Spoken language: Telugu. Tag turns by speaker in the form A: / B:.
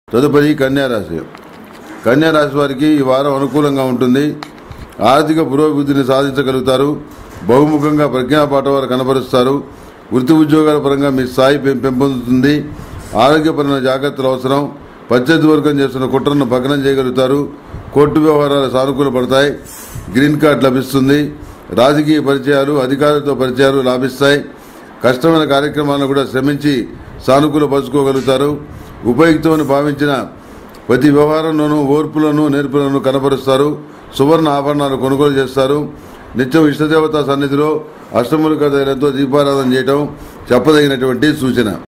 A: తదుపరి కన్యారాశి కన్యారాశి వారికి ఈ వారం అనుకూలంగా ఉంటుంది ఆర్థిక పురోభివృద్ధిని సాధించగలుగుతారు బహుముఖంగా ప్రజ్ఞాపాఠవారు కనబరుస్తారు వృత్తి ఉద్యోగాల పరంగా మీ స్థాయి పెం- పెంపొందుతుంది ఆరోగ్యపరమైన జాగ్రత్తలు అవసరం ప్రత్యర్థి వర్గం చేస్తున్న కుట్రను భగ్నం చేయగలుగుతారు కోర్టు వ్యవహారాలు సానుకూల పడతాయి గ్రీన్ కార్డ్ లభిస్తుంది రాజకీయ పరిచయాలు అధికారులతో పరిచయాలు లాభిస్తాయి కష్టమైన కార్యక్రమాలను కూడా శ్రమించి సానుకూల పరుచుకోగలుగుతారు ఉపయుక్తమని భావించిన ప్రతి వ్యవహారంలోనూ ఓర్పులను నేర్పులను కనపరుస్తారు సువర్ణ ఆభరణాలు కొనుగోలు చేస్తారు నిత్యం ఇష్టదేవతా సన్నిధిలో అష్టములిక ధైర్యంతో దీపారాధన చేయటం చెప్పదగినటువంటి సూచన